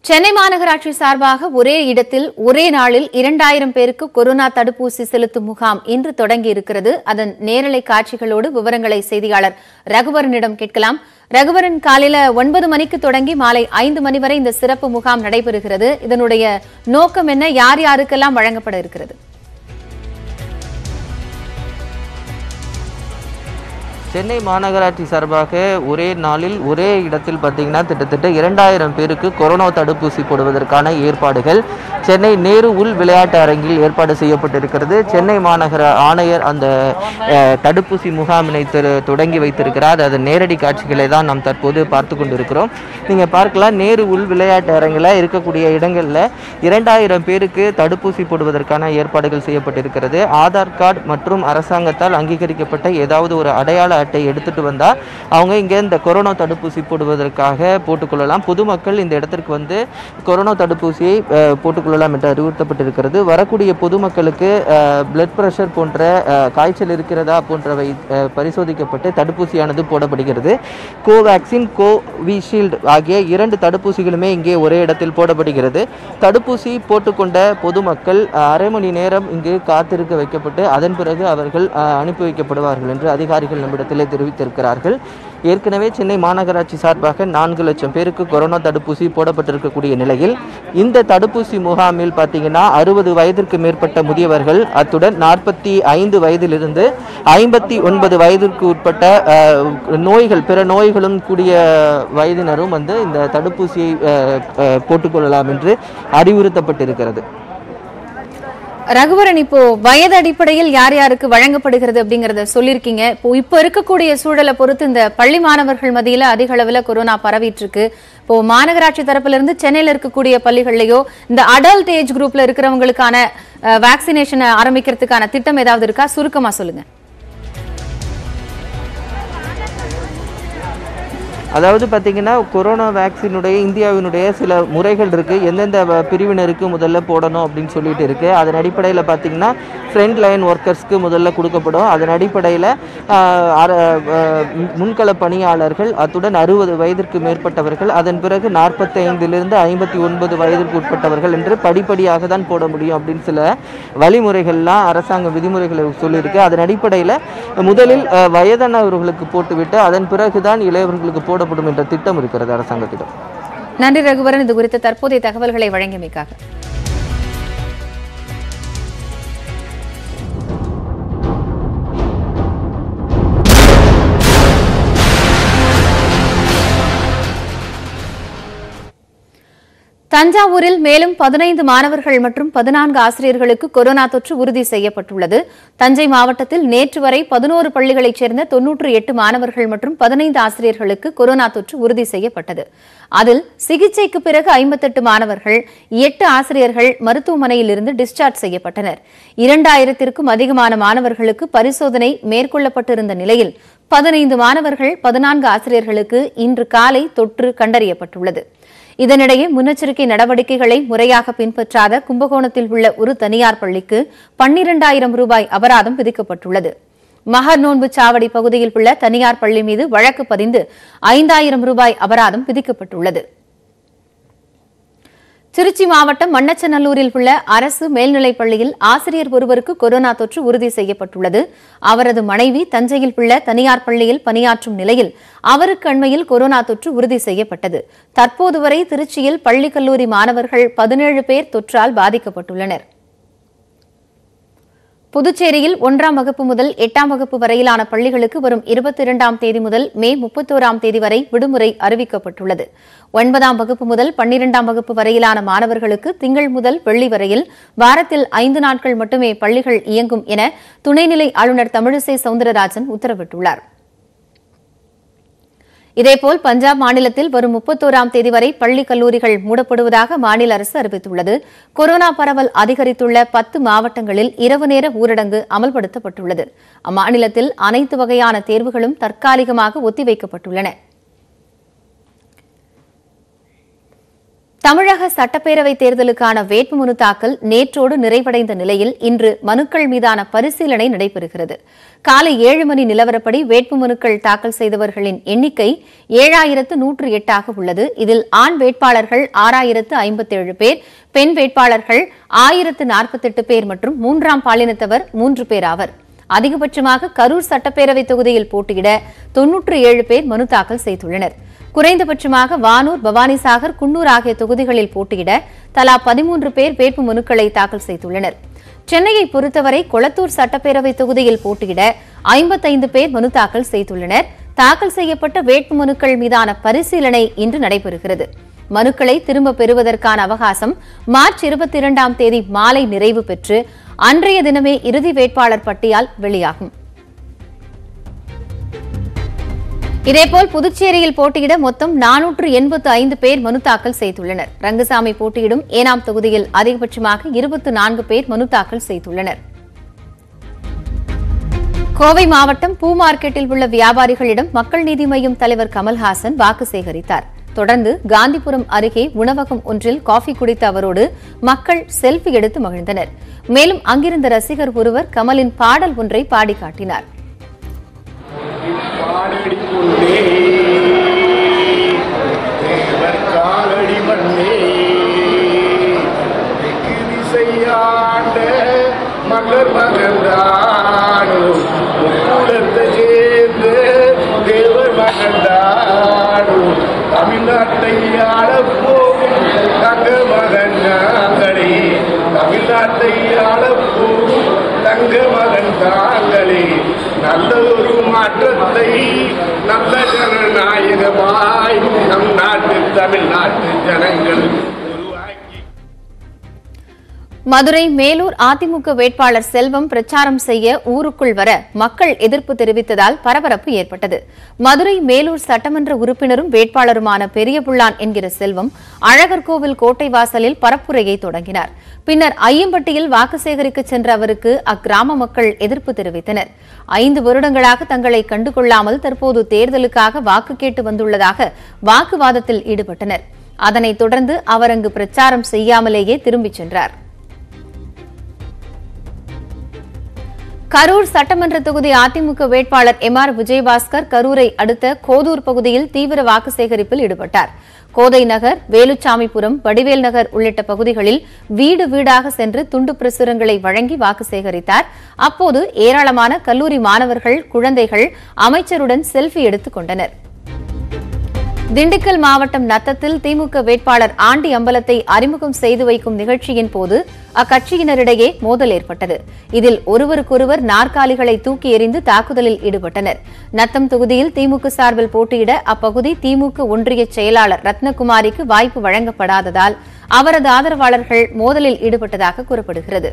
சென்னை மாநகராட்சி சார்பாக ஒரே இடத்தில் ஒரே நாளில் இரண்டாயிரம் பேருக்கு கொரோனா தடுப்பூசி செலுத்தும் முகாம் இன்று தொடங்கி இருக்கிறது அதன் நேரலை காட்சிகளோடு விவரங்களை செய்தியாளர் ரகுவரனிடம் கேட்கலாம் ரகுவரன் காலையில ஒன்பது மணிக்கு தொடங்கி மாலை ஐந்து மணி வரை இந்த சிறப்பு முகாம் நடைபெறுகிறது இதனுடைய நோக்கம் என்ன யார் யாருக்கெல்லாம் வழங்கப்பட இருக்கிறது சென்னை மாநகராட்சி சார்பாக ஒரே நாளில் ஒரே இடத்தில் பார்த்தீங்கன்னா கிட்டத்தட்ட இரண்டாயிரம் பேருக்கு கொரோனா தடுப்பூசி போடுவதற்கான ஏற்பாடுகள் சென்னை நேரு உள் விளையாட்டு அரங்கில் ஏற்பாடு செய்யப்பட்டிருக்கிறது சென்னை மாநகர ஆணையர் அந்த அஹ், தடுப்பூசி முகாமினை திரு- தொடங்கி வைத்திருக்கிறார் அதன் நேரடி காட்சிகளை தான் நாம் தற்போது பார்த்து கொண்டிருக்கிறோம் நீங்கள் பார்க்கலாம் நேரு உள் விளையாட்டு அரங்கில் இருக்கக்கூடிய இடங்களில் இரண்டாயிரம் பேருக்கு தடுப்பூசி போடுவதற்கான ஏற்பாடுகள் செய்யப்பட்டிருக்கிறது ஆதார் கார்டு மற்றும் அரசாங்கத்தால் அங்கீகரிக்கப்பட்ட ஏதாவது ஒரு அடையாள அட்டை எடுத்துட்டு வந்தா அவங்க இங்க இந்த கொரோனா தடுப்பூசி போடுவதற்காக போட்டுக்கொள்ளலாம் பொதுமக்கள் இந்த இடத்திற்கு வந்து கொரோனா தடுப்பூசியை அஹ், போட்டுக்கொள்ளலாம் என்று அறிவுறுத்தப்பட்டிருக்கிறது வரக்கூடிய பொதுமக்களுக்கு பிளட் பிரஷர் போன்ற அஹ், காய்ச்சல் இருக்கிறதா போன்றவை அஹ், பரிசோதிக்கப்பட்டு தடுப்பூசியானது போடப்படுகிறது கோவேக்சின் கோவிஷீல்டு ஆகிய இரண்டு தடுப்பூசிகளுமே இங்கே ஒரே இடத்தில் போடப்படுகிறது தடுப்பூசி போட்டுக்கொண்ட பொதுமக்கள் அஹ், அரை மணி நேரம் இங்கு காத்திருக்க வைக்கப்பட்டு அதன் பிறகு அவர்கள் அஹ், அனுப்பி வைக்கப்படுவார்கள் என்று அதிகாரிகள் நம்மிடத்திலே தெரிவித்திருக்கிறார்கள் ஏற்கனவே சென்னை மாநகராட்சி சார்பாக நான்கு லட்சம் பேருக்கு கொரோனா தடுப்பூசி போடப்பட்டிருக்கக்கூடிய நிலையில் இந்த தடுப்பூசி முகாமில் பார்த்தீங்கன்னா அறுபது வயதிற்கு மேற்பட்ட முதியவர்கள் அத்துடன் நாற்பத்தி ஐந்து வயதிலிருந்து ஐம்பத்தி ஒன்பது வயதிற்கு உட்பட்ட அஹ், நோய்கள் பிற நோய்களும் கூடிய வயதினரும் வந்து இந்த தடுப்பூசியை அஹ், அஹ், போட்டுக்கொள்ளலாம் என்று அறிவுறுத்தப்பட்டிருக்கிறது ரகுவரன் இப்போ வயது அடிப்படையில் யார் யாருக்கு வழங்கப்படுகிறது அப்படிங்கறத சொல்லியிருக்கீங்க இப்போ இப்போ இருக்கக்கூடிய சூழலை பொறுத்து இந்த பள்ளி மாணவர்கள் மத்தியில அதிக அளவுல கொரோனா பரவிட்டு இருக்கு இப்போ மாநகராட்சி தரப்புல இருந்து சென்னையில இருக்கக்கூடிய பள்ளிகள்லயோ இந்த அடல்ட் ஏஜ் குரூப்ல இருக்கிறவங்களுக்கான வேக்சினேஷனை ஆரம்பிக்கிறதுக்கான திட்டம் ஏதாவது இருக்கா சுருக்கமா சொல்லுங்க அதாவது பார்த்தீங்கன்னா கொரோனா வேக்சினுடைய இந்தியாவினுடைய சில முறைகள் இருக்குது எந்தெந்த வ- பிரிவினருக்கு முதல்ல போடணும் அப்படின்னு சொல்லிட்டு இருக்குது அதன் அடிப்படையில் பார்த்தீங்கன்னா ஃப்ரண்ட் லைன் ஒர்க்கர்ஸ்க்கு முதல்ல கொடுக்கப்படும் அதன் அடிப்படையில் முன்கள பணியாளர்கள் அத்துடன் அறுபது வயதிற்கு மேற்பட்டவர்கள் அதன் பிறகு நாற்பத்தி ஐந்திலிருந்து ஐம்பத்தி ஒன்பது வயதிற்கு உட்பட்டவர்கள் என்று படிப்படியாக தான் போட முடியும் அப்படின்னு சில வழிமுறைகள்லாம் அரசாங்க விதிமுறைகளை சொல்லியிருக்கு அதன் அடிப்படையில் முதலில் அஹ், வயதானவர்களுக்கு போட்டுவிட்டு அதன் பிறகுதான் இளையவர்களுக்கு போடப்படும் என்ற திட்டம் இருக்கிறது அரசாங்கத்திடம் நன்றி ரகுவரன் இது குறித்த தற்போதைய தகவல்களை வழங்கியமைக்காக தஞ்சாவூரில் மேலும் பதினைந்து மாணவர்கள் மற்றும் பதினான்கு ஆசிரியர்களுக்கு கொரோனா தொற்று உறுதி செய்யப்பட்டுள்ளது தஞ்சை மாவட்டத்தில் நேற்று வரை பதினோரு பள்ளிகளைச் சேர்ந்த தொன்னூற்று எட்டு மாணவர்கள் மற்றும் பதினைந்து ஆசிரியர்களுக்கு கொரோனா தொற்று உறுதி செய்யப்பட்டது அதில் சிகிச்சைக்கு பிறகு ஐம்பத்தெட்டு மாணவர்கள் எட்டு ஆசிரியர்கள் மருத்துவமனையில் இருந்து டிஸ்சார்ஜ் செய்யப்பட்டனர் இரண்டாயிரத்திற்கும் அதிகமான மாணவர்களுக்கு பரிசோதனை மேற்கொள்ளப்பட்டிருந்த நிலையில் பதினைந்து மாணவர்கள் பதினான்கு ஆசிரியர்களுக்கு இன்று காலை தொற்று கண்டறியப்பட்டுள்ளது இதனிடையே முன்னெச்சரிக்கை நடவடிக்கைகளை முறையாக பின்பற்றாத கும்பகோணத்தில் உள்ள ஒரு தனியார் பள்ளிக்கு பன்னிரண்டாயிரம் ரூபாய் அபராதம் விதிக்கப்பட்டுள்ளது மகர் நோன்பு சாவடி பகுதியில் உள்ள தனியார் பள்ளி மீது வழக்கு பதிந்து ஐந்தாயிரம் ரூபாய் அபராதம் விதிக்கப்பட்டுள்ளது திருச்சி மாவட்டம் மண்ணச்சநல்லூரில் உள்ள அரசு மேல்நிலைப் பள்ளியில் ஆசிரியர் ஒருவருக்கு கொரோனா தொற்று உறுதி செய்யப்பட்டுள்ளது அவரது மனைவி தஞ்சையில் உள்ள தனியார் பள்ளியில் பணியாற்றும் நிலையில் அவருக்கு அண்மையில் கொரோனா தொற்று உறுதி செய்யப்பட்டது தற்போது வரை திருச்சியில் பள்ளி கல்லூரி மாணவர்கள் பதினேழு பேர் தொற்றால் பாதிக்கப்பட்டுள்ளனர் புதுச்சேரியில் ஒன்றாம் வகுப்பு முதல் எட்டாம் வகுப்பு வரையிலான பள்ளிகளுக்கு வரும் இருபத்தி இரண்டாம் தேதி முதல் மே முப்பத்தோராம் தேதி வரை விடுமுறை அறிவிக்கப்பட்டுள்ளது ஒன்பதாம் வகுப்பு முதல் பன்னிரெண்டாம் வகுப்பு வரையிலான மாணவர்களுக்கு திங்கள் முதல் வெள்ளி வரையில் வாரத்தில் ஐந்து நாட்கள் மட்டுமே பள்ளிகள் இயங்கும் என துணைநிலை ஆளுநர் தமிழிசை சவுந்தரராஜன் உத்தரவிட்டுள்ளார் இதேபோல் பஞ்சாப் மாநிலத்தில் வரும் முப்பத்தோராம் தேதி வரை பள்ளி கல்லூரிகள் மூடப்படுவதாக மாநில அரசு அறிவித்துள்ளது கொரோனா பரவல் அதிகரித்துள்ள பத்து மாவட்டங்களில் இரவு நேர ஊரடங்கு அமல்படுத்தப்பட்டுள்ளது அம்மாநிலத்தில் அனைத்து வகையான தேர்வுகளும் தற்காலிகமாக ஒத்திவைக்கப்பட்டுள்ளன தமிழக சட்டப்பேரவை தேர்தலுக்கான வேட்புமனு தாக்கல் நேற்றோடு நிறைவடைந்த நிலையில் இன்று மனுக்கள் மீதான பரிசீலனை நடைபெறுகிறது காலை ஏழு மணி நிலவரப்படி வேட்புமனுக்கள் தாக்கல் செய்தவர்களின் எண்ணிக்கை ஏழாயிரத்து நூற்று எட்டாக உள்ளது இதில் ஆண் வேட்பாளர்கள் ஆறாயிரத்து ஐம்பத்தேழு பேர் பெண் வேட்பாளர்கள் ஆயிரத்து நாற்பத்தெட்டு பேர் மற்றும் மூன்றாம் பாலினத்தவர் மூன்று பேர் ஆவர் அதிகபட்சமாக கரூர் சட்டப்பேரவை தொகுதியில் போட்டியிட தொன்னூற்று ஏழு பேர் மனு தாக்கல் செய்துள்ளனர் குறைந்தபட்சமாக வானூர் பவானிசாகர் குன்னூர் ஆகிய தொகுதிகளில் போட்டியிட தலா பதிமூன்று பேர் வேட்பு மனுக்களை தாக்கல் செய்துள்ளனர் சென்னையை பொறுத்தவரை கொளத்தூர் சட்டப்பேரவை தொகுதியில் போட்டியிட ஐம்பத்தைந்து பேர் மனு தாக்கல் செய்துள்ளனர் தாக்கல் செய்யப்பட்ட வேட்பு மனுக்கள் மீதான பரிசீலனை இன்று நடைபெறுகிறது மனுக்களை திரும்ப பெறுவதற்கான அவகாசம் மார்ச் இருபத்தி இரண்டாம் தேதி மாலை நிறைவு பெற்று அன்றைய தினமே இறுதி வேட்பாளர் பட்டியல் வெளியாகும் இதேபோல் புதுச்சேரியில் போட்டியிட மொத்தம் நானூற்று எண்பத்து ஐந்து பேர் மனு தாக்கல் செய்துள்ளனர் ரங்கசாமி போட்டியிடும் ஏனாம் தொகுதியில் அதிகபட்சமாக இருபத்து நான்கு பேர் மனு தாக்கல் செய்துள்ளனர் கோவை மாவட்டம் பூ மார்க்கெட்டில் உள்ள வியாபாரிகளிடம் மக்கள் நீதி மய்யம் தலைவர் கமல்ஹாசன் வாக்கு சேகரித்தார் தொடர்ந்து காந்திபுரம் அருகே உணவகம் ஒன்றில் காஃபி குடித்த அவரோடு மக்கள் செல்ஃபி எடுத்து மகிழ்ந்தனர் மேலும் அங்கிருந்த ரசிகர் ஒருவர் கமலின் பாடல் ஒன்றை பாடி காட்டினார் பாடடி கொண்டே தேவர் காலடி மண்ணே தெற்கு திசையாண்ட மலர் மகந்தானோ முக்கூடத்தை சேர்ந்த தேவர் மகந்தானோ தமிழ்நாட்டை ஆளப்போகும் தங்க மகன் நாங்களே தமிழ்நாட்டை ஆளப்போகும் தங்க மகன் தாங்களே நல்ல ஒரு மாற்றத்தை நல்ல ஜனநாயகமாய் நம் நாட்டு தமிழ்நாட்டு ஜனங்கள் உருவாக்கி மதுரை மேலூர் அதிமுக வேட்பாளர் செல்வம் பிரச்சாரம் செய்ய ஊருக்குள் வர மக்கள் எதிர்ப்பு தெரிவித்ததால் பரபரப்பு ஏற்பட்டது மதுரை மேலூர் சட்டமன்ற உறுப்பினரும் வேட்பாளருமான பெரியபுள்ளான் என்கிற செல்வம் அழகர்கோவில் கோட்டை வாசலில் பரப்புரையை தொடங்கினார் பின்னர் ஐயம்பட்டியில் வாக்கு சேகரிக்க சென்ற அவருக்கு அக்கிராம மக்கள் எதிர்ப்பு தெரிவித்தனர் ஐந்து வருடங்களாக தங்களை கண்டுகொள்ளாமல் தற்போது தேர்தலுக்காக வாக்கு கேட்டு வந்துள்ளதாக வாக்குவாதத்தில் ஈடுபட்டனர் அதனைத் தொடர்ந்து அவர் அங்கு பிரச்சாரம் செய்யாமலேயே திரும்பிச் சென்றார் கரூர் சட்டமன்ற தொகுதி அதிமுக வேட்பாளர் எம் ஆர் விஜயபாஸ்கர் கரூரை அடுத்த கோதூர் பகுதியில் தீவிர வாக்கு சேகரிப்பில் ஈடுபட்டார் கோதை நகர் வேலுச்சாமிபுரம் வடிவேல் நகர் உள்ளிட்ட பகுதிகளில் வீடு வீடாக சென்று துண்டு பிரசுரங்களை வழங்கி வாக்கு சேகரித்தார் அப்போது ஏராளமான கல்லூரி மாணவர்கள் குழந்தைகள் அமைச்சருடன் செல்ஃபி எடுத்துக் கொண்டனர் திண்டுக்கல் மாவட்டம் நத்தத்தில் திமுக வேட்பாளர் ஆண்டி அம்பலத்தை அறிமுகம் செய்து வைக்கும் நிகழ்ச்சியின் போது அக்கட்சியினரிடையே மோதல் ஏற்பட்டது இதில் ஒருவருக்கொருவர் நாற்காலிகளை தூக்கி எறிந்து தாக்குதலில் ஈடுபட்டனர் நத்தம் தொகுதியில் திமுக சார்பில் போட்டியிட அப்பகுதி திமுக ஒன்றிய செயலாளர் ரத்னகுமாரிக்கு வாய்ப்பு வழங்கப்படாததால் அவரது ஆதரவாளர்கள் மோதலில் ஈடுபட்டதாக கூறப்படுகிறது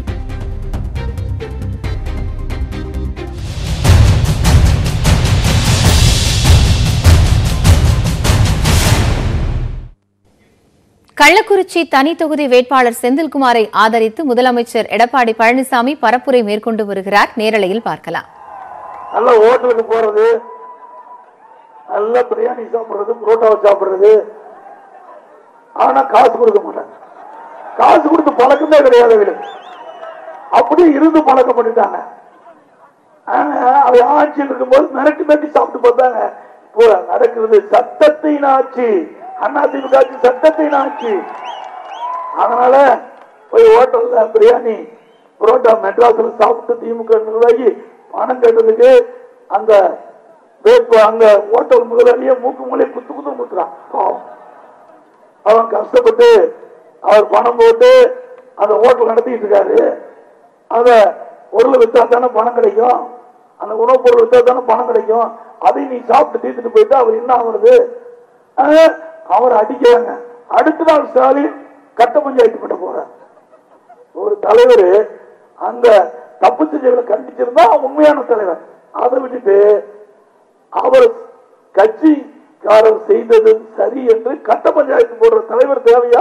கள்ளக்குறிச்சி தனி தொகுதி வேட்பாளர் செந்தில்குமாரை ஆதரித்து முதலமைச்சர் எடப்பாடி பழனிசாமி பரப்புரை மேற்கொண்டு வருகிறார் நேரலையில் பார்க்கலாம் நல்ல ஹோட்டலுக்கு போறது நல்ல பிரியாணி சாப்பிடுறது புரோட்டாவை சாப்பிடுறது ஆனா காசு கொடுக்க மாட்டாங்க காசு கொடுத்து பழக்கமே கிடையாது அவங்களுக்கு அப்படியே இருந்து பழக்கம் பண்ணிட்டாங்க ஆனா அவை ஆட்சியில் இருக்கும்போது மிரட்டி மிரட்டி சாப்பிட்டு பார்த்தாங்க இப்போ நடக்கிறது சட்டத்தின் ஆட்சி அதிமுக ஆட்சி சட்டத்தின் ஆட்சி அதனால போய் ஹோட்டல்ல பிரியாணி புரோட்டா மெட்ராஸ்ல சாப்பிட்டு திமுக நிர்வாகி பணம் கேட்டதுக்கு அந்த வேட்பு அங்க ஹோட்டல் முதலாளியே மூக்கு மூலையை குத்து குத்து முட்டுறான் பாவம். அவன் கஷ்டப்பட்டு அவர் பணம் போட்டு அந்த ஹோட்டல் நடத்திட்டு இருக்காரு அத பொருள் வித்தா தானே பணம் கிடைக்கும் அந்த உணவுப் பொருள் வித்தா தானே பணம் கிடைக்கும் அதை நீ சாப்பிட்டு தீர்த்துட்டு போயிட்டா அவர் என்ன ஆகுறது ஆஹ், அவர் அடிக்கிறாங்க அடுத்த நாள் ஸ்டாலின் கட்ட பஞ்சாயத்து பண்ண போறார் ஒரு தலைவர் அந்த தப்பு செஞ்சவங்களை கண்டிச்சிருந்தா உண்மையான தலைவர் அதை விட்டுட்டு அவர் கட்சிக்காரர் செய்தது சரி என்று கட்ட பஞ்சாயத்து போடுற தலைவர் தேவையா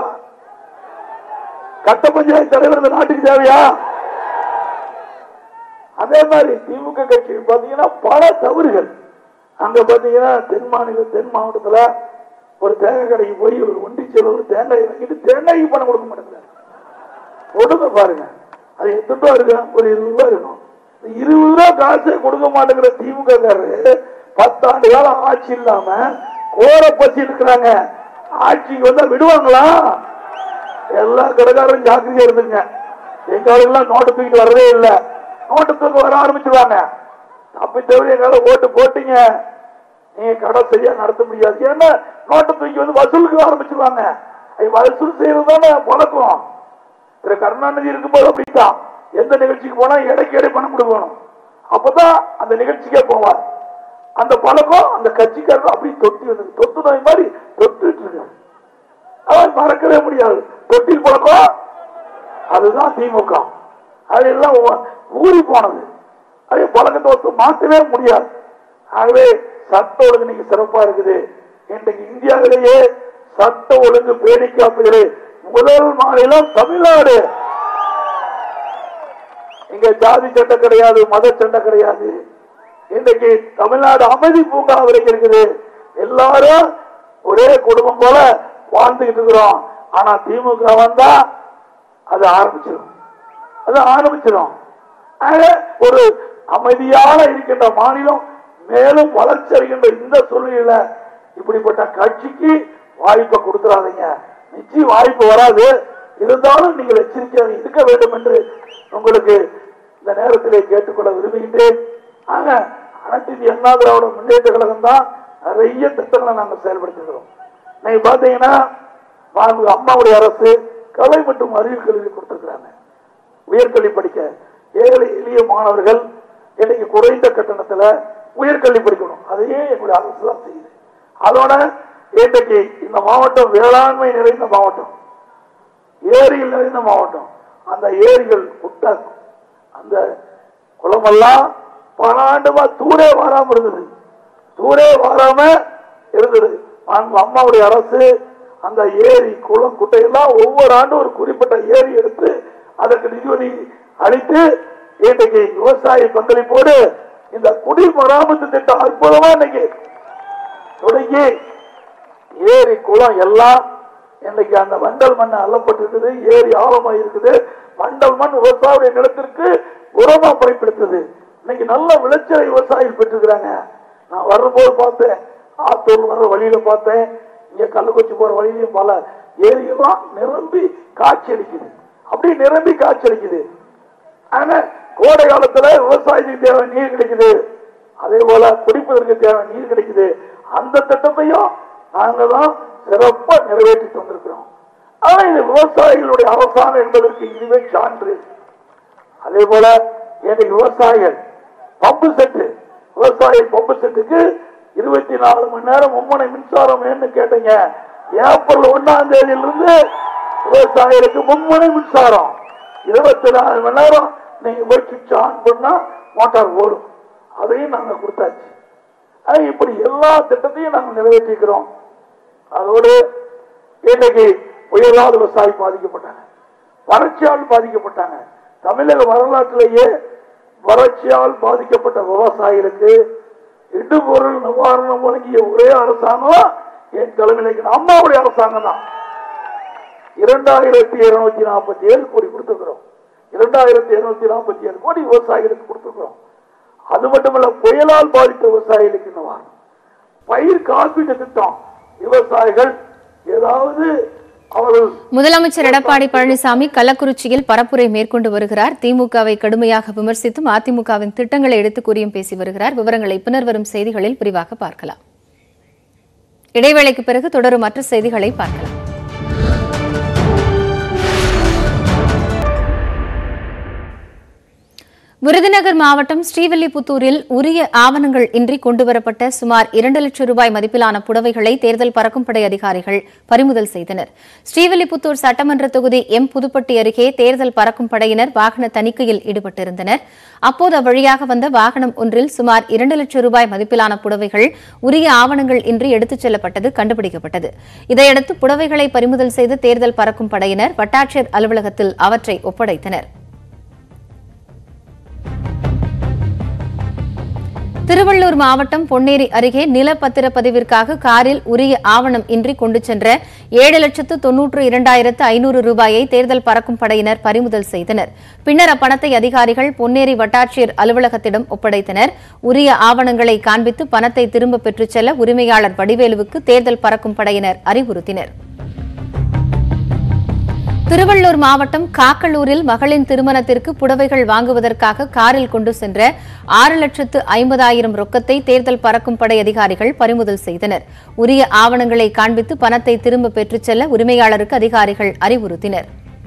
கட்ட பஞ்சாயத்து தலைவர் இந்த நாட்டுக்கு தேவையா அதே மாதிரி திமுக கட்சி பாத்தீங்கன்னா பல தவறுகள் அங்க பாத்தீங்கன்னா தென் மாநில தென் மாவட்டத்துல ஒரு தேங்காய் கடைக்கு போய் ஒரு ஒண்டி செலவு தேங்காய் வாங்கிட்டு தேங்காய்க்கு பணம் கொடுக்க மாட்டேங்கிறார் கொடுங்க பாருங்க அது எத்தனை ரூபா இருக்கும் ஒரு இருபது ரூபா இருக்கும் இந்த இருபது ரூபா காசே கொடுக்க மாட்டேங்கிற திமுக காரரு பத்தாண்டு காலம் ஆட்சி இல்லாம கோர பசி இருக்கிறாங்க ஆட்சிக்கு வந்தா விடுவாங்களா எல்லா கடைக்காரரும் ஜாக்கிரதையா இருந்துங்க எங்க ஆளுங்கெல்லாம் நோட்டு தூக்கிட்டு வரவே இல்லை நோட்டு தூக்க வர ஆரம்பிச்சிருவாங்க அப்படி தவிர எங்கால ஓட்டு போட்டீங்க நீங்க கடை சரியா நடத்த முடியாது ஏன்னா நோட்டு தூக்கி வந்து வசூலுக்கு ஆரம்பிச்சிருவாங்க அது வசூல் செய்யறது தானே பழக்கம் திரு கருணாநிதி இருக்கும்போது அப்படித்தான் எந்த நிகழ்ச்சிக்கு போனா இடைக்கு இடை பணம் கொடுக்கணும் அப்பதான் அந்த நிகழ்ச்சிக்கே போவார் அந்த பழக்கம் அந்த கட்சிக்காரர் அப்படி தொட்டி வந்து தொத்து நோய் மாதிரி தொட்டுட்டு இருக்காரு அவன் மறக்கவே முடியாது தொட்டில் பழக்கம் அதுதான் திமுக அதெல்லாம் ஊ- ஊறி போனது அதே பழக்கத்தை ஒருத்தர் மாற்றவே முடியாது ஆகவே சட்ட ஒழுங்கு இன்னைக்கு சிறப்பா இருக்குது இன்றைக்கு இந்தியாவிலேயே சட்ட ஒழுங்கு பேணி காப்பதிலே முதல் மாநிலம் தமிழ்நாடு இங்க ஜாதி சண்டை கிடையாது மத சண்டை கிடையாது இன்றைக்கு தமிழ்நாடு அமைதி பூங்கா வரைக்கும் இருக்குது எல்லாரும் ஒரே குடும்பம் போல வாழ்ந்துகிட்டு இருக்கிறோம் ஆனா திமுக வந்தா அது ஆரம்பிச்சிடும் அது ஆரம்பிச்சிடும் ஆக, ஒரு அமைதியாக இருக்கின்ற மாநிலம் மேலும் வளர்ச்சி அடைகின்ற இந்த சூழ்நிலையில இப்படிப்பட்ட கட்சிக்கு வாய்ப்பை கொடுத்துறாதீங்க நிச்சயம் வாய்ப்பு வராது இருந்தாலும் நீங்கள் எச்சரிக்கையாக இருக்க வேண்டும் என்று உங்களுக்கு இந்த நேரத்திலே கேட்டுக்கொள்ள விரும்புகின்றேன் ஆக அனைத்து இந்திய அண்ணா திராவிட முன்னேற்ற கழகம் தான் நிறைய திட்டங்களை நாங்கள் செயல்படுத்துகிறோம் நீங்க பாத்தீங்கன்னா மாண்புமிகு அம்மாவுடைய அரசு கலை மற்றும் அறிவியல் கல்வி கொடுத்திருக்கிறாங்க உயர்கல்வி படிக்க ஏழை எளிய மாணவர்கள் இன்னைக்கு குறைந்த கட்டணத்துல உயர்கல்வி படிக்கணும் அதையே எங்களுடைய அரசு தான் செய்யுது அதோட இன்றைக்கு இந்த மாவட்டம் வேளாண்மை நிறைந்த மாவட்டம் ஏரிகள் நிறைந்த மாவட்டம் அந்த ஏரிகள் குட்டை அந்த குளமெல்லாம் பல ஆண்டுமா தூரே வராம இருந்தது தூரே வராம இருந்தது மாண்பு அம்மாவுடைய அரசு அந்த ஏரி குளம் குட்டையெல்லாம் ஒவ்வொரு ஆண்டும் ஒரு குறிப்பிட்ட ஏரி எடுத்து அதற்கு நிதி அளித்து இன்றைக்கு விவசாய பங்களிப்போடு இந்த குடிமராமத்து திட்டம் அற்புதமா இன்னைக்கு தொடங்கி ஏரி குளம் எல்லாம் இன்னைக்கு அந்த மண்டல் மண் அள்ளப்பட்டிருக்குது ஏரி ஆழமா இருக்குது மண்டல் மண் விவசாய நிலத்திற்கு உரமா பயன்படுத்துது இன்னைக்கு நல்ல விளைச்சலை விவசாயிகள் பெற்றிருக்கிறாங்க நான் வரும்போது பார்த்தேன் ஆத்தூர் வர்ற வழியில பார்த்தேன் இங்க கள்ளக்குறிச்சி போற வழியிலையும் பல ஏரியெல்லாம் நிரம்பி காட்சி அளிக்குது அப்படி நிரம்பி காட்சி அளிக்குது ஆனா கோடை காலத்துல விவசாயத்துக்கு தேவை நீர் கிடைக்குது அதே போல குடிப்பதற்கு தேவை நீர் கிடைக்குது அந்த திட்டத்தையும் நாங்க தான் சிறப்பா நிறைவேற்றி வந்திருக்கிறோம் ஆனா இது விவசாயிகளுடைய அரசாங்கம் என்பதற்கு இதுவே சான்று அதே போல இன்னைக்கு விவசாயிகள் பம்பு செட்டு விவசாய பம்பு செட்டுக்கு இருபத்தி நாலு மணி நேரம் மும்முனை மின்சாரம் வேணும்னு கேட்டீங்க ஏப்ரல் ஒன்னாம் தேதியிலிருந்து விவசாயிகளுக்கு மும்முனை மின்சாரம் இருபத்தி நாலு மணி நேரம் நீங்க போய் சுவிட்ச் ஆன் பண்ணா மோட்டார் ஓடும் அதையும் நாங்க கொடுத்தாச்சு ஆனா இப்படி எல்லா திட்டத்தையும் நாங்க நிறைவேற்றிக்கிறோம் அதோடு இன்னைக்கு புயலால் விவசாயி பாதிக்கப்பட்டாங்க வறட்சியால் பாதிக்கப்பட்டாங்க தமிழக வரலாற்றிலேயே வறட்சியால் பாதிக்கப்பட்ட விவசாயிகளுக்கு இடுபொருள் நிவாரணம் வழங்கிய ஒரே அரசாங்கம் என் தலைமையில அம்மாவுடைய அரசாங்கம் தான் இரண்டாயிரத்தி இருநூத்தி நாற்பத்தி ஏழு கோடி கொடுத்துக்கிறோம் இரண்டாயிரத்தி இருநூத்தி நாற்பத்தி ஏழு கோடி விவசாயிகளுக்கு கொடுத்துக்கிறோம் அது மட்டுமல்ல புயலால் பாதித்த விவசாயிகளுக்கு நிவாரணம் பயிர் காப்பீட்டு திட்டம் விவசாயிகள் ஏதாவது அவர்கள் முதலமைச்சர் எடப்பாடி பழனிசாமி கள்ளக்குறிச்சியில் பரப்புரை மேற்கொண்டு வருகிறார் திமுகவை கடுமையாக விமர்சித்தும் அதிமுகவின் திட்டங்களை எடுத்துக் கூறியும் பேசி வருகிறார் விவரங்களை பின்னர் வரும் செய்திகளில் விரிவாக பார்க்கலாம் இடைவேளைக்கு பிறகு தொடரும் மற்ற செய்திகளை பார்க்கலாம் விருதுநகர் மாவட்டம் ஸ்ரீவில்லிபுத்தூரில் உரிய ஆவணங்கள் இன்றி கொண்டுவரப்பட்ட சுமார் இரண்டு லட்சம் ரூபாய் மதிப்பிலான புடவைகளை தேர்தல் பறக்கும் படை அதிகாரிகள் பறிமுதல் செய்தனர் ஸ்ரீவில்லிபுத்தூர் சட்டமன்ற தொகுதி எம் புதுப்பட்டி அருகே தேர்தல் பறக்கும் படையினர் வாகன தணிக்கையில் ஈடுபட்டிருந்தனர் அப்போது அவ்வழியாக வந்த வாகனம் ஒன்றில் சுமார் இரண்டு லட்சம் ரூபாய் மதிப்பிலான புடவைகள் உரிய ஆவணங்கள் இன்றி எடுத்துச் செல்லப்பட்டது கண்டுபிடிக்கப்பட்டது இதையடுத்து புடவைகளை பறிமுதல் செய்த தேர்தல் பறக்கும் படையினர் வட்டாட்சியர் அலுவலகத்தில் அவற்றை ஒப்படைத்தனர் திருவள்ளூர் மாவட்டம் பொன்னேரி அருகே நிலப்பத்திர பதிவிற்காக காரில் உரிய ஆவணம் இன்றி கொண்டு சென்ற ஏழு லட்சத்து தொன்னூற்று இரண்டாயிரத்து ஐநூறு ரூபாயை தேர்தல் பறக்கும் படையினர் பறிமுதல் செய்தனர் பின்னர் அப்பணத்தை அதிகாரிகள் பொன்னேரி வட்டாட்சியர் அலுவலகத்திடம் ஒப்படைத்தனர் உரிய ஆவணங்களை காண்பித்து பணத்தை திரும்பப் பெற்றுச் செல்ல உரிமையாளர் வடிவேலுவுக்கு தேர்தல் பறக்கும் படையினர் அறிவுறுத்தினர் திருவள்ளூர் மாவட்டம் காக்கலூரில் மகளின் திருமணத்திற்கு புடவைகள் வாங்குவதற்காக காரில் கொண்டு சென்ற ஆறு லட்சத்து ஐம்பதாயிரம் ரொக்கத்தை தேர்தல் பறக்கும் படை அதிகாரிகள் பறிமுதல் செய்தனர் உரிய ஆவணங்களை காண்பித்து பணத்தை திரும்ப பெற்றுச் செல்ல உரிமையாளருக்கு அதிகாரிகள் அறிவுறுத்தினர்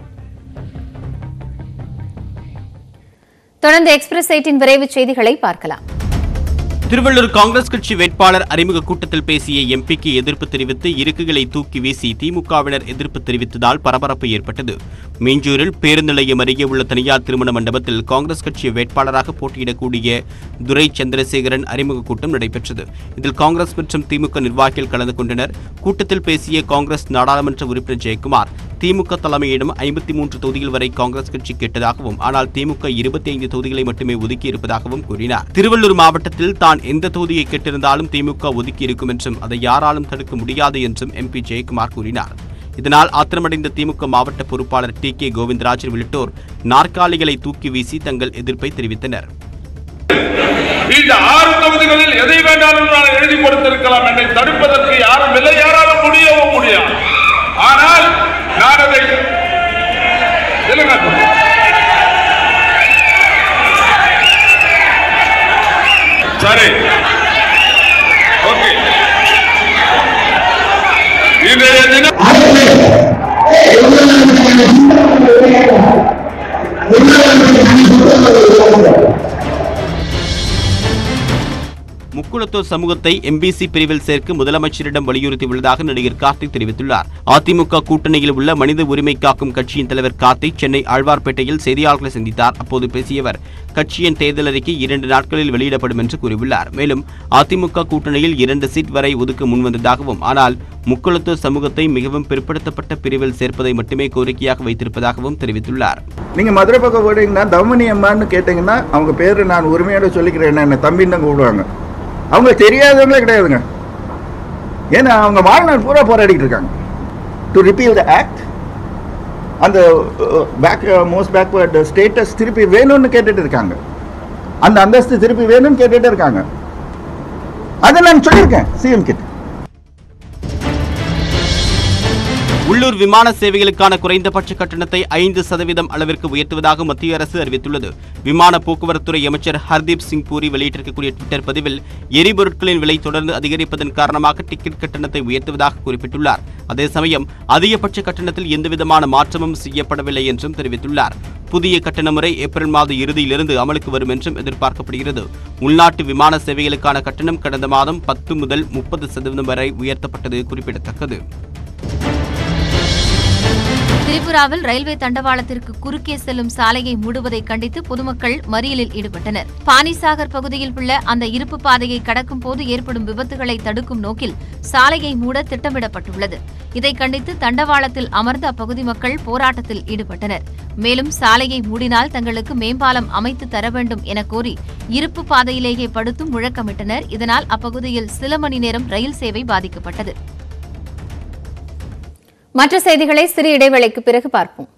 தொடர்ந்து எக்ஸ்பிரஸ் எயிட்டின் விரைவுச் செய்திகளை பார்க்கலாம் திருவள்ளூர் காங்கிரஸ் கட்சி வேட்பாளர் அறிமுக கூட்டத்தில் பேசிய எம்பிக்கு எதிர்ப்பு தெரிவித்து இருக்குகளை தூக்கி வீசி திமுகவினர் எதிர்ப்பு தெரிவித்ததால் பரபரப்பு ஏற்பட்டது மீஞ்சூரில் பேருந்து நிலையம் அருகே உள்ள தனியார் திருமண மண்டபத்தில் காங்கிரஸ் கட்சி வேட்பாளராக போட்டியிடக்கூடிய துரை சந்திரசேகரன் அறிமுக கூட்டம் நடைபெற்றது இதில் காங்கிரஸ் மற்றும் திமுக நிர்வாகிகள் கலந்து கொண்டனர் கூட்டத்தில் பேசிய காங்கிரஸ் நாடாளுமன்ற உறுப்பினர் ஜெயக்குமார் திமுக தலைமையிடம் ஐம்பத்தி மூன்று தொகுதிகள் வரை காங்கிரஸ் கட்சி கேட்டதாகவும் ஆனால் திமுக இருபத்தி ஐந்து தொகுதிகளை மட்டுமே ஒதுக்கி இருப்பதாகவும் கூறினார் திருவள்ளூர் மாவட்டத்தில் தான் எந்த தொகுதியை கேட்டிருந்தாலும் திமுக ஒதுக்கி இருக்கும் என்றும் அதை யாராலும் தடுக்க முடியாது என்றும் எம்பி ஜெயக்குமார் கூறினார் இதனால் ஆத்திரமடைந்த திமுக மாவட்ட பொறுப்பாளர் டி கே கோவிந்தராஜன் உள்ளிட்டோர் நாற்காலிகளை தூக்கி வீசி தங்கள் எதிர்ப்பை தெரிவித்தனர் இந்த ஆறு தொகுதிகளில் எதை வேண்டாலும் நான் எழுதி கொடுத்திருக்கலாம் என்னை தடுப்பதற்கு யாரும் இல்லை யாராலும் முடியவும் முடியாது ஆனால் நான் அதை இல்லைங்க. சரி ஓகே இன்றைய தினம் முக்குளத்தூர் சமூகத்தை எம்பிசி பிரிவில் சேர்க்க முதலமைச்சரிடம் வலியுறுத்தியுள்ளதாக நடிகர் கார்த்திக் தெரிவித்துள்ளார் அதிமுக கூட்டணியில் உள்ள மனித உரிமை காக்கும் கட்சியின் தலைவர் கார்த்திக் சென்னை ஆழ்வார்பேட்டையில் செய்தியாளர்களை சந்தித்தார் அப்போது பேசியவர் கட்சியின் தேர்தல் அறிக்கை இரண்டு நாட்களில் வெளியிடப்படும் என்று கூறியுள்ளார் மேலும் அதிமுக கூட்டணியில் இரண்டு சீட் வரை ஒதுக்க முன்வந்ததாகவும் ஆனால் முக்குளத்தூர் சமூகத்தை மிகவும் பிற்படுத்தப்பட்ட பிரிவில் சேர்ப்பதை மட்டுமே கோரிக்கையாக வைத்திருப்பதாகவும் தெரிவித்துள்ளார் நீங்க மதுரை பக்கம் போயிட்டீங்கன்னா தமனி அம்மான்னு கேட்டீங்கன்னா அவங்க பேரு நான் உரிமையோட சொல்லிக்கிறேன் என்ன தம்பின்னு தான் கூப்பிடுவாங்க அவங்க தெரியாதவங்களே கிடையாதுங்க ஏன்னா அவங்க வாழ்நாள் பூரா போராடிட்டு இருக்காங்க டு ரிப்பீல் த ஆக்ட் அந்த பேக் மோஸ்ட் பேக்வர்ட் ஸ்டேட்டஸ் திருப்பி வேணும்னு கேட்டுட்டு இருக்காங்க அந்த அந்தஸ்து திருப்பி வேணும்னு கேட்டுட்டு இருக்காங்க அதை நான் சொல்லியிருக்கேன் சிஎம் கிட்ட உள்ளூர் விமான சேவைகளுக்கான குறைந்தபட்ச கட்டணத்தை ஐந்து சதவீதம் அளவிற்கு உயர்த்துவதாக மத்திய அரசு அறிவித்துள்ளது விமான போக்குவரத்துறை அமைச்சர் ஹர்தீப் சிங் பூரி வெளியிட்டிருக்கக்கூடிய ட்விட்டர் பதிவில் எரிபொருட்களின் விலை தொடர்ந்து அதிகரிப்பதன் காரணமாக டிக்கெட் கட்டணத்தை உயர்த்துவதாக குறிப்பிட்டுள்ளார் அதே சமயம் அதிகபட்ச கட்டணத்தில் எந்தவிதமான மாற்றமும் செய்யப்படவில்லை என்றும் தெரிவித்துள்ளார் புதிய கட்டண முறை ஏப்ரல் மாத இறுதியிலிருந்து அமலுக்கு வரும் என்றும் எதிர்பார்க்கப்படுகிறது உள்நாட்டு விமான சேவைகளுக்கான கட்டணம் கடந்த மாதம் பத்து முதல் முப்பது சதவீதம் வரை உயர்த்தப்பட்டது குறிப்பிடத்தக்கது திரிபுராவில் ரயில்வே தண்டவாளத்திற்கு குறுக்கே செல்லும் சாலையை மூடுவதை கண்டித்து பொதுமக்கள் மறியலில் ஈடுபட்டனர் பானிசாகர் பகுதியில் உள்ள அந்த இருப்பு பாதையை கடக்கும் போது ஏற்படும் விபத்துகளை தடுக்கும் நோக்கில் சாலையை மூட திட்டமிடப்பட்டுள்ளது இதை கண்டித்து தண்டவாளத்தில் அமர்ந்த அப்பகுதி மக்கள் போராட்டத்தில் ஈடுபட்டனர் மேலும் சாலையை மூடினால் தங்களுக்கு மேம்பாலம் அமைத்து தர வேண்டும் என கோரி இருப்பு பாதையிலேயே படுத்தும் முழக்கமிட்டனர் இதனால் அப்பகுதியில் சில மணி நேரம் ரயில் சேவை பாதிக்கப்பட்டது மற்ற செய்திகளை சிறு இடைவேளைக்கு பிறகு பார்ப்போம்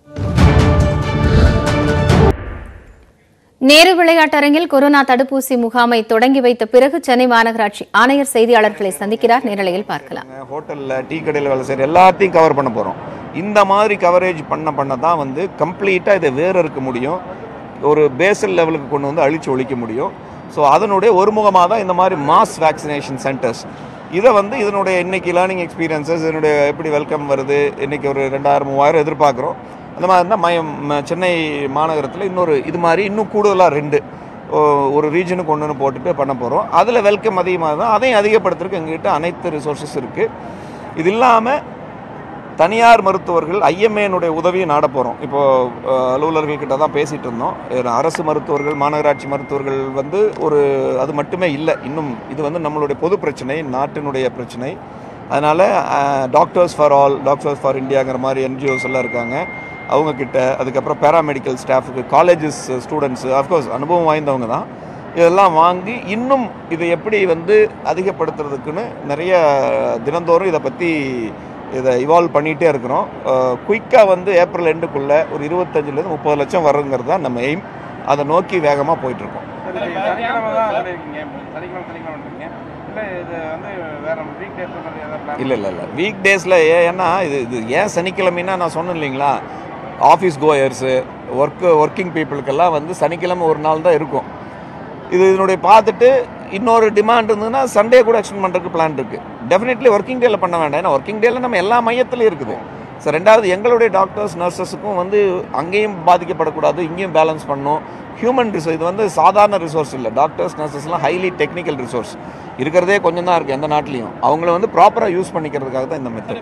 நேரு விளையாட்டரங்கில் கொரோனா தடுப்பூசி முகாமை தொடங்கி வைத்த பிறகு சென்னை மாநகராட்சி ஆணையர் செய்தியாளர்களை சந்திக்கிறார் நேரலையில் பார்க்கலாம் ஹோட்டலில் டீ கடையில் வேலை செய்கிற எல்லாத்தையும் கவர் பண்ண போகிறோம் இந்த மாதிரி கவரேஜ் பண்ண பண்ண தான் வந்து கம்ப்ளீட்டாக இதை வேற இருக்க முடியும் ஒரு பேசல் லெவலுக்கு கொண்டு வந்து அழிச்சு ஒழிக்க முடியும் ஸோ அதனுடைய ஒருமுகமாக தான் இந்த மாதிரி மாஸ் வேக்சினேஷன் சென்டர்ஸ் இதை வந்து இதனுடைய இன்னைக்கு லேர்னிங் எக்ஸ்பீரியன்சஸ் இதனுடைய எப்படி வெல்கம் வருது இன்னைக்கு ஒரு ரெண்டாயிரம் மூவாயிரம் எதிர்பார்க்குறோம் அந்த மாதிரி இருந்தால் மயம் ம- சென்னை மாநகரத்தில் இன்னொரு இது மாதிரி இன்னும் கூடுதலாக ரெண்டு ஓ- ஒரு ரீஜனுக்கு ஒன்று போட்டுட்டு பண்ண போகிறோம் அதில் வெல்கம் அதிகமாக தான் அதையும் அதிகப்படுத்துறதுக்கு எங்ககிட்ட அனைத்து ரிசோர்ஸஸ் இருக்குது இது இல்லாமல் தனியார் மருத்துவர்கள் ஐஎம்ஏனுடைய உதவியை நாட போகிறோம் இப்போது அலுவலர்கள் கிட்ட தான் பேசிகிட்டு இருந்தோம் அஹ் அரசு மருத்துவர்கள் மாநகராட்சி மருத்துவர்கள் வந்து ஒரு அது மட்டுமே இல்லை இன்னும் இது வந்து நம்மளுடைய பொது பிரச்சனை நாட்டினுடைய பிரச்சனை அதனால் doctors for all doctors for இந்தியாங்கிற மாதிரி என்ஜிஓஸ் எல்லாம் இருக்காங்க அவங்க கிட்ட அதுக்கப்புறம் பேராமெடிக்கல் ஸ்டாஃபுக்கு காலேஜஸ் ஸ்டூடெண்ட்ஸு அஃப்கோர்ஸ் அனுபவம் வாய்ந்தவங்க தான் இதெல்லாம் வாங்கி இன்னும் இதை எப்படி வந்து அதிகப்படுத்துறதுக்குன்னு நிறைய தினந்தோறும் இதை பற்றி இதை இவால்வ் பண்ணிகிட்டே இருக்கிறோம் குயிக்காக வந்து ஏப்ரல் எண்டுக்குள்ளே ஒரு இருபத்தஞ்சிலேருந்து முப்பது லட்சம் வருங்கிறது தான் நம்ம எய்ம் அதை நோக்கி வேகமாக போயிட்டுருக்கோம் சனிக்கிழமை தான் சொல்லியிருக்கீங்க சனிக்கிழமை சனிக்கிழமைன்றீங்க இல்லை இது வந்து வேற வீக் டேஸ் ஏதாவது plan இல்லை இல்லை இல்லை வீக் டேஸில் ஏன்னா இது இது ஏன் சனிக்கிழமைன்னா நான் சொன்னேன் இல்லைங்களா ஆஃபீஸ் கோயர்ஸு ஒர்க்கு ஒர்க்கிங் பீப்புளுக்கெல்லாம் வந்து சனிக்கிழமை ஒரு நாள் தான் இருக்கும் இது இதனுடைய பார்த்துட்டு இன்னொரு டிமாண்ட் இருந்ததுன்னா சண்டே கூட எக்ஸ்டெண்ட் பண்ணுறதுக்கு பிளான் இருக்குது டெஃபினெட்லி ஒர்க்கிங் டேல பண்ண வேண்டாம் ஏன்னா ஒர்க்கிங் டேல நம்ம எல்லா மையத்துலையும் இருக்குது ஸோ ரெண்டாவது எங்களுடைய டாக்டர்ஸ் நர்சஸுக்கும் வந்து அங்கேயும் பாதிக்கப்படக்கூடாது இங்கேயும் பேலன்ஸ் பண்ணணும் ஹியூமன் ரிசோர்ஸ் இது வந்து சாதாரண ரிசோர்ஸ் இல்லை டாக்டர்ஸ் நர்சஸ்லாம் ஹைலி டெக்னிக்கல் ரிசோர்ஸ் இருக்கிறதே கொஞ்சம் தான் இருக்குது எந்த நாட்டிலையும் அவங்கள வந்து ப்ராப்பராக யூஸ் பண்ணிக்கிறதுக்காக தான் இந்த மெத்தட்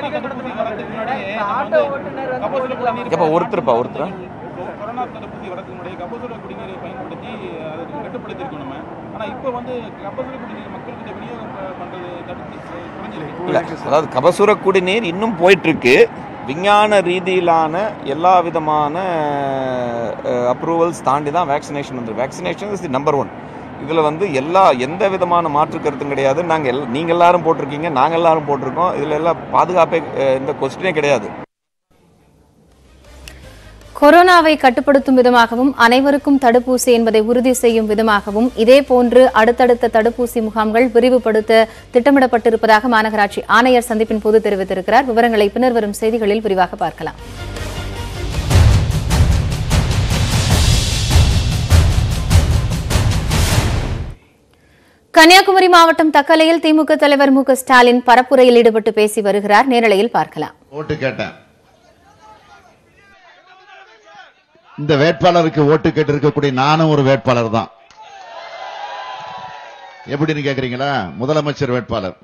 இப்போ ஒருத்தருப்பா ஒருத்தர் கொரோனா தடுப்பூசி வரதுக்கு முன்னாடி கபசுர குடிநீரை பயன்படுத்தி அதை கட்டுப்படுத்திருக்கோம் நம்ம ஆனால் இப்போ வந்து கபசுர குடிநீர் மக்கள்கிட்ட விநியோகம் ப- பண்றது தடுத்து குறைஞ்சிருக்கு இல்லை அதாவது கபசுர குடிநீர் இன்னும் போயிட்டுருக்கு விஞ்ஞான ரீதியிலான எல்லா விதமான அப்ரூவல்ஸ் தாண்டி தான் வேக்சினேஷன் வந்து vaccination is the number one இதில் வந்து எல்லா எந்த விதமான மாற்று கருத்தும் கிடையாது நாங்கள் எல் நீங்கள் எல்லாரும் போட்டிருக்கீங்க நாங்கள் எல்லாரும் போட்டிருக்கோம் இதில் எல்லாம் பாதுகாப்பே அஹ், எந்த கொஸ்டினே கிடையாது கொரோனாவை கட்டுப்படுத்தும் விதமாகவும் அனைவருக்கும் தடுப்பூசி என்பதை உறுதி செய்யும் விதமாகவும் இதேபோன்று அடுத்தடுத்த தடுப்பூசி முகாம்கள் விரிவுபடுத்த திட்டமிடப்பட்டிருப்பதாக மாநகராட்சி ஆணையர் சந்திப்பின் போது தெரிவித்திருக்கிறார் விவரங்களை பின்னர் வரும் செய்திகளில் விரிவாக பார்க்கலாம் கன்னியாகுமரி மாவட்டம் தக்கலையில் திமுக தலைவர் மு க ஸ்டாலின் பரப்புரையில் ஈடுபட்டு பேசி வருகிறார் நேரலையில் பார்க்கலாம் ஓட்டு கேட்டேன் இந்த வேட்பாளருக்கு ஓட்டு கேட்டு இருக்கக்கூடிய நானும் ஒரு வேட்பாளர் தான் எப்படின்னு கேக்குறீங்களா முதலமைச்சர் வேட்பாளர்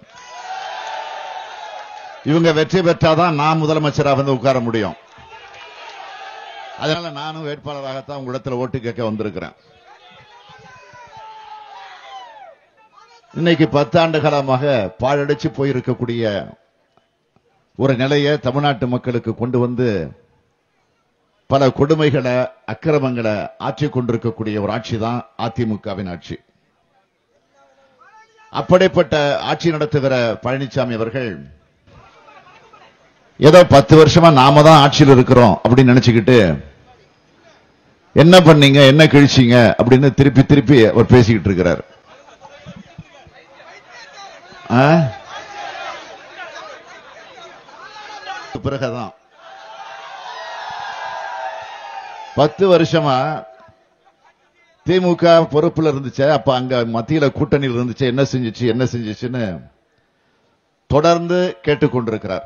இவங்க வெற்றி பெற்றாதான் நான் முதலமைச்சரா வந்து உட்கார முடியும் அதனால நானும் வேட்பாளராகத்தான் உங்களிடத்துல ஓட்டு கேட்க வந்திருக்கிறேன் இன்னைக்கு பத்தாண்டு காலமாக பாழடைச்சு போயிருக்கக்கூடிய ஒரு நிலையை தமிழ்நாட்டு மக்களுக்கு கொண்டு வந்து பல கொடுமைகளை அக்கிரமங்களை ஆற்றிக் கொண்டிருக்கக்கூடிய ஒரு ஆட்சி தான் அதிமுகவின் ஆட்சி அப்படிப்பட்ட ஆட்சி நடத்துகிற பழனிசாமி அவர்கள் ஏதோ பத்து வருஷமா நாம தான் ஆட்சியில் இருக்கிறோம் அப்படின்னு நினைச்சுக்கிட்டு என்ன பண்ணீங்க என்ன கிழிச்சீங்க அப்படின்னு திருப்பி திருப்பி அவர் பேசிக்கிட்டு இருக்கிறார் ஆ? பிறகுதான் பத்து வருஷமா திமுக பொறுப்புல இருந்துச்சு அப்ப அங்க மத்தியில கூட்டணியில் இருந்துச்சு என்ன செஞ்சுச்சு என்ன செஞ்சுச்சுன்னு தொடர்ந்து கேட்டுக்கொண்டிருக்கிறார்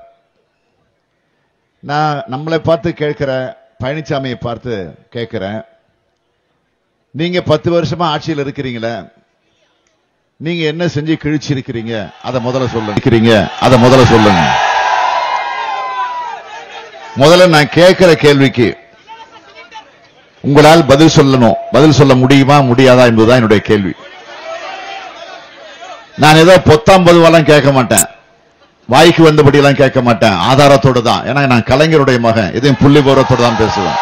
நான் நம்மளை பார்த்து கேட்கிற பழனிசாமியை பார்த்து கேட்கிறேன் நீங்க பத்து வருஷமா ஆட்சியில் இருக்கிறீங்களே நீங்க என்ன செஞ்சு கிழிச்சு இருக்கிறீங்க அதை முதல்ல சொல்லுங்க இருக்கிறீங்க அதை முதல்ல சொல்லுங்க முதல்ல நான் கேட்கிற கேள்விக்கு உங்களால் பதில் சொல்லணும் பதில் சொல்ல முடியுமா முடியாதா என்பதுதான் என்னுடைய கேள்வி நான் ஏதோ பொத்தாம் பொதுவெல்லாம் கேட்க மாட்டேன் வாய்க்கு வந்தபடி எல்லாம் கேட்க மாட்டேன் ஆதாரத்தோடு தான் ஏன்னா நான் கலைஞருடைய மகன் இதையும் புள்ளி போரத்தோடு தான் பேசுவேன்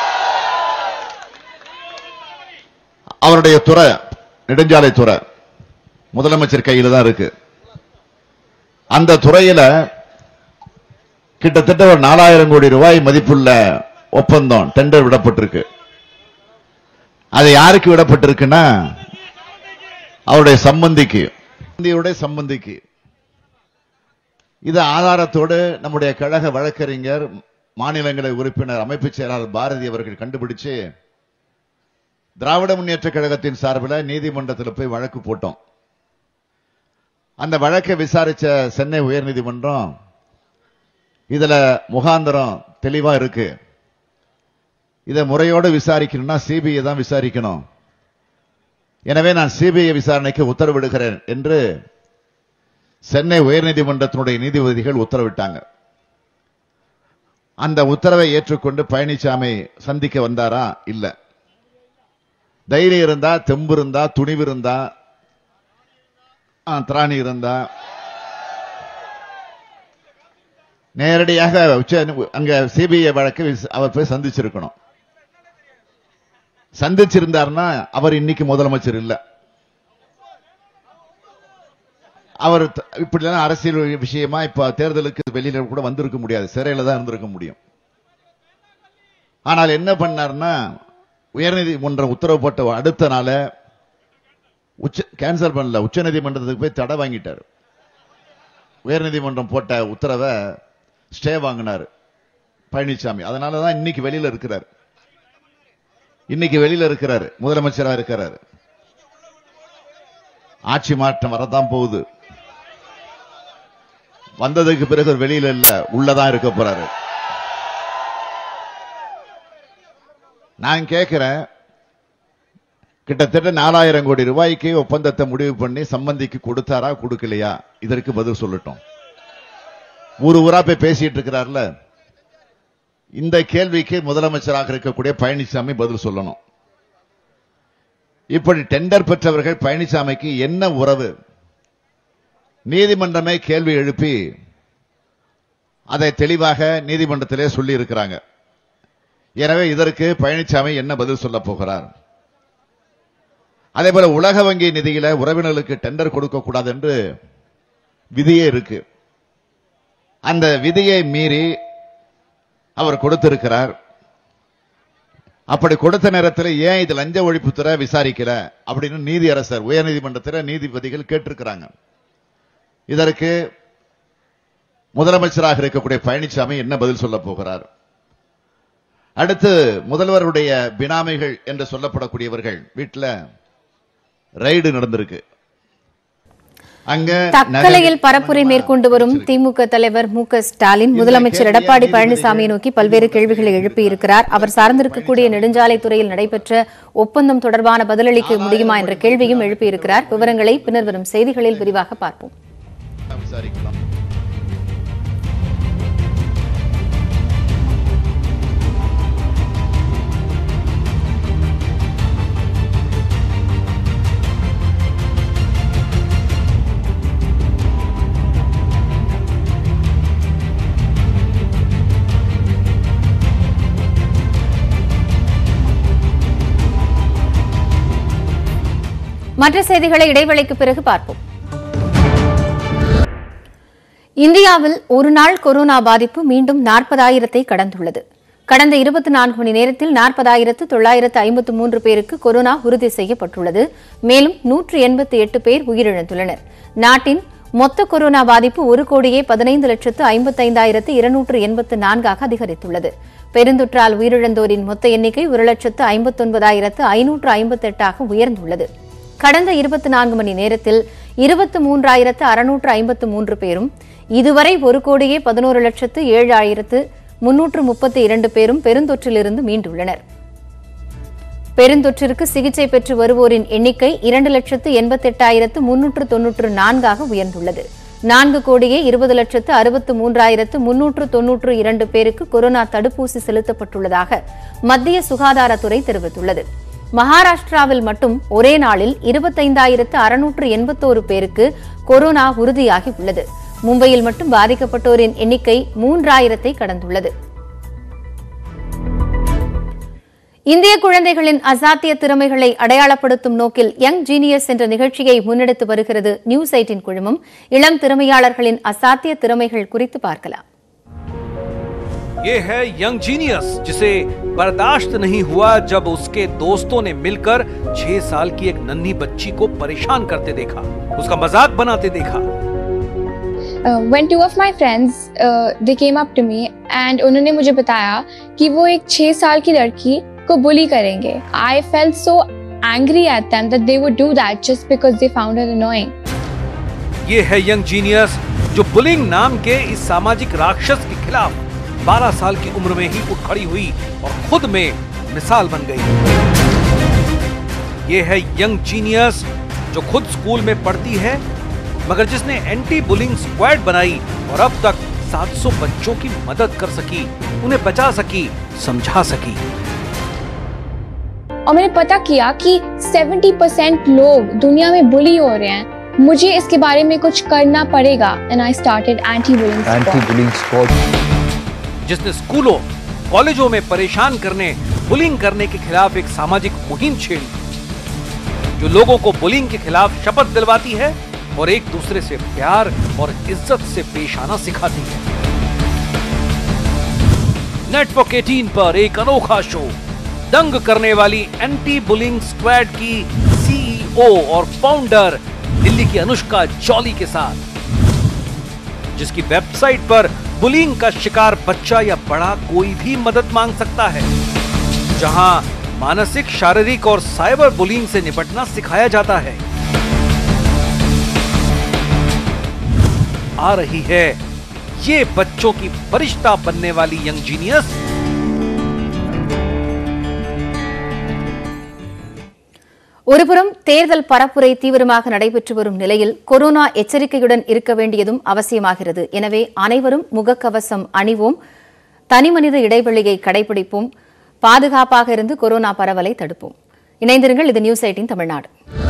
அவருடைய துறை நெடுஞ்சாலை துறை முதலமைச்சர் கையில தான் இருக்கு அந்த துறையில கிட்டத்தட்ட ஒரு நாலாயிரம் கோடி ரூபாய் மதிப்புள்ள ஒப்பந்தம் டெண்டர் விடப்பட்டிருக்கு அது யாருக்கு விடப்பட்டிருக்குன்னா அவருடைய சம்பந்திக்கு சம்பந்தியுடைய சம்பந்திக்கு இது ஆதாரத்தோடு நம்முடைய கழக வழக்கறிஞர் மாநிலங்களவை உறுப்பினர் அமைப்பு செயலாளர் பாரதி அவர்கள் கண்டுபிடிச்சு திராவிட முன்னேற்ற கழகத்தின் சார்பில் நீதிமன்றத்தில் போய் வழக்கு போட்டோம் அந்த வழக்கை விசாரிச்ச சென்னை உயர்நீதிமன்றம் இதுல முகாந்தரம் தெளிவா இருக்கு இதை முறையோடு விசாரிக்கணும்னா சிபிஐ தான் விசாரிக்கணும் எனவே நான் சிபிஐ விசாரணைக்கு உத்தரவிடுகிறேன் என்று சென்னை உயர்நீதிமன்றத்தினுடைய நீதிபதிகள் உத்தரவிட்டாங்க அந்த உத்தரவை ஏற்றுக்கொண்டு பழனிசாமி சந்திக்க வந்தாரா இல்ல தைரியம் இருந்தா தெம்பு இருந்தா துணிவு இருந்தா ஆ, திராணி இருந்தா நேரடியாக உச்ச அங்க சிபிஐ வழக்கு விச- அவர் போய் சந்திச்சிருக்கணும் சந்திச்சிருந்தாருன்னா அவர் இன்னைக்கு முதலமைச்சர் இல்ல அவர் த- இப்படிலாம் அரசியல் விஷயமா இப்ப தேர்தலுக்கு வெளியில கூட வந்திருக்க முடியாது சிறையில தான் இருந்திருக்க முடியும் ஆனால் என்ன பண்ணார்னா உயர்நீதிமன்றம் உத்தரவு போட்ட அடுத்த நாள உச்ச கேன்சல் பண்ணல உச்சநீதிமன்றத்துக்கு போய் தடை வாங்கிட்டார் உயர்நீதிமன்றம் போட்ட உத்தரவை ஸ்டே வாங்கினார் பழனிசாமி அதனால தான் இன்னைக்கு வெளியில இருக்கிறார் இன்னைக்கு வெளியில இருக்கிறாரு முதலமைச்சரா இருக்கிறாரு ஆட்சி மாற்றம் வரதான் போகுது வந்ததுக்கு பிறகு அவர் வெளியில இல்ல உள்ளதான் இருக்க போறாரு நான் கேட்கிறேன் கிட்டத்தட்ட நாலாயிரம் கோடி ரூபாய்க்கு ஒப்பந்தத்தை முடிவு பண்ணி சம்பந்திக்கு கொடுத்தாரா கொடுக்கலையா இதற்கு பதில் சொல்லட்டும் ஊரு ஊரா போய் பேசிட்டு இருக்கிறார்ல இந்த கேள்விக்கு முதலமைச்சராக இருக்கக்கூடிய பழனிசாமி பதில் சொல்லணும் இப்படி டெண்டர் பெற்றவர்கள் பழனிசாமிக்கு என்ன உறவு நீதிமன்றமே கேள்வி எழுப்பி அதை தெளிவாக நீதிமன்றத்திலே சொல்லி இருக்கிறாங்க எனவே இதற்கு பழனிசாமி என்ன பதில் சொல்ல போகிறார் அதே போல உலக வங்கி நிதியில உறவினர்களுக்கு டெண்டர் கொடுக்க கூடாது என்று விதியே இருக்கு அந்த விதியை மீறி அவர் கொடுத்திருக்கிறார் அப்படி கொடுத்த நேரத்தில் ஏன் இது லஞ்ச ஒழிப்புத்துறை விசாரிக்கல அப்படின்னு நீதியரசர் உயர்நீதிமன்றத்தில் நீதிபதிகள் கேட்டிருக்கிறாங்க இதற்கு முதலமைச்சராக இருக்கக்கூடிய பழனிசாமி என்ன பதில் சொல்ல போகிறார் அடுத்து முதல்வருடைய பினாமிகள் என்று சொல்லப்படக்கூடியவர்கள் வீட்டுல ரைடு நடந்திருக்கு அங்க தக்கலையில் பரப்புரை மேற்கொண்டு வரும் திமுக தலைவர் மு க ஸ்டாலின் முதலமைச்சர் எடப்பாடி பழனிசாமியை நோக்கி பல்வேறு கேள்விகளை எழுப்பியிருக்கிறார் அவர் சார்ந்திருக்கக்கூடிய நெடுஞ்சாலைத்துறையில் நடைபெற்ற ஒப்பந்தம் தொடர்பான பதிலளிக்க முடியுமா என்ற கேள்வியும் எழுப்பியிருக்கிறார் விவரங்களை பின்னர் வரும் செய்திகளில் விரிவாக பார்ப்போம் விசாரிக்கலாம் மற்ற செய்திகளை இடைவேளைக்கு பிறகு பார்ப்போம் இந்தியாவில் ஒரு நாள் கொரோனா பாதிப்பு மீண்டும் நாற்பதாயிரத்தை கடந்துள்ளது கடந்த இருபத்தி நான்கு மணி நேரத்தில் நாற்பதாயிரத்து தொள்ளாயிரத்து ஐம்பத்து மூன்று பேருக்கு கொரோனா உறுதி செய்யப்பட்டுள்ளது மேலும் நூற்று எண்பத்தி எட்டு பேர் உயிரிழந்துள்ளனர் நாட்டின் மொத்த கொரோனா பாதிப்பு ஒரு கோடியே பதினைந்து லட்சத்து ஐம்பத்தைந்தாயிரத்து இருநூற்று எண்பத்து நான்காக அதிகரித்துள்ளது பெருந்தொற்றால் உயிரிழந்தோரின் மொத்த எண்ணிக்கை ஒரு லட்சத்து ஐம்பத்தொன்பதாயிரத்து ஐநூற்று ஐம்பத்தெட்டாக உயர்ந்துள்ளது கடந்த இருபத்தி நான்கு மணி நேரத்தில் இருபத்து மூன்றாயிரத்து அறுநூற்று ஐம்பத்து மூன்று பேரும் இதுவரை ஒரு கோடியே பதினோரு லட்சத்து ஏழு ஆயிரத்து முன்னூற்று முப்பத்தி இரண்டு பேரும் பெருந்தொற்றிலிருந்து மீண்டுள்ளனர் பெருந்தொற்றிற்கு சிகிச்சை பெற்று வருவோரின் எண்ணிக்கை இரண்டு லட்சத்து எண்பத்தெட்டாயிரத்து முன்னூற்று தொன்னூற்று நான்காக உயர்ந்துள்ளது நான்கு கோடியே இருபது லட்சத்து அறுபத்து மூன்றாயிரத்து முன்னூற்று தொன்னூற்று இரண்டு பேருக்கு கொரோனா தடுப்பூசி செலுத்தப்பட்டுள்ளதாக மத்திய சுகாதாரத்துறை தெரிவித்துள்ளது மகாராஷ்டிராவில் மட்டும் ஒரே நாளில் இருபத்தைந்தாயிரத்து அறுநூற்று எண்பத்தோரு பேருக்கு கொரோனா உறுதியாகி உள்ளது மும்பையில் மட்டும் பாதிக்கப்பட்டோரின் எண்ணிக்கை மூன்றாயிரத்தை கடந்துள்ளது இந்திய குழந்தைகளின் அசாத்திய திறமைகளை அடையாளப்படுத்தும் நோக்கில் யங் ஜீனியஸ் என்ற நிகழ்ச்சியை முன்னெடுத்து வருகிறது நியூஸ் எயிட்டின் குழுமம் இளம் திறமையாளர்களின் அசாத்திய திறமைகள் குறித்து பார்க்கலாம் ये है यंग जीनियस जिसे बर्दाश्त नहीं हुआ जब उसके दोस्तों ने मिलकर छह साल की एक नन्ही बच्ची को परेशान करते देखा उसका मजाक बनाते देखा uh, when two of my friends uh, they came up to me and उन्होंने मुझे बताया कि वो एक छह साल की लड़की को बुली करेंगे I felt so angry at them that they would do that just because they found her annoying. ये है यंग जीनियस जो बुलिंग नाम के इस सामाजिक राक्षस के खिलाफ 12 साल की उम्र में ही उठ खड़ी हुई और खुद में मिसाल बन गई ये है यंग जीनियस जो खुद स्कूल में पढ़ती है मगर जिसने एंटी बुलिंग स्क्वाड बनाई और अब तक 700 बच्चों की मदद कर सकी उन्हें बचा सकी समझा सकी और मैंने पता किया कि 70% लोग दुनिया में बुली हो रहे हैं मुझे इसके बारे में कुछ करना पड़ेगा and I started anti bullying जिसने स्कूलों कॉलेजों में परेशान करने बुलिंग करने के खिलाफ एक सामाजिक मुहिम छेड़ी जो लोगों को बुलिंग के खिलाफ शपथ दिलवाती है और एक दूसरे से प्यार और इज्जत से पेश आना सिखाती है नेटवर्क 18 पर एक अनोखा शो दंग करने वाली एंटी बुलिंग स्क्वाड की सीईओ और फाउंडर दिल्ली की अनुष्का जॉली के साथ जिसकी वेबसाइट पर बुलिंग का शिकार बच्चा या बड़ा कोई भी मदद मांग सकता है जहां मानसिक शारीरिक और साइबर बुलिंग से निपटना सिखाया जाता है आ रही है ये बच्चों की फरिश्ता बनने वाली यंग जीनियस ஒருபுறம் தேர்தல் பரப்புரை தீவிரமாக நடைபெற்று வரும் நிலையில் கொரோனா எச்சரிக்கையுடன் இருக்க வேண்டியதும் அவசியமாகிறது எனவே அனைவரும் முகக்கவசம் அணிவோம் தனிமனித இடைவெளியை கடைபிடிப்போம் பாதுகாப்பாக இருந்து கொரோனா பரவலை தடுப்போம் இணைந்திருங்கள் இது நியூஸ் எயிட்டின் தமிழ்நாடு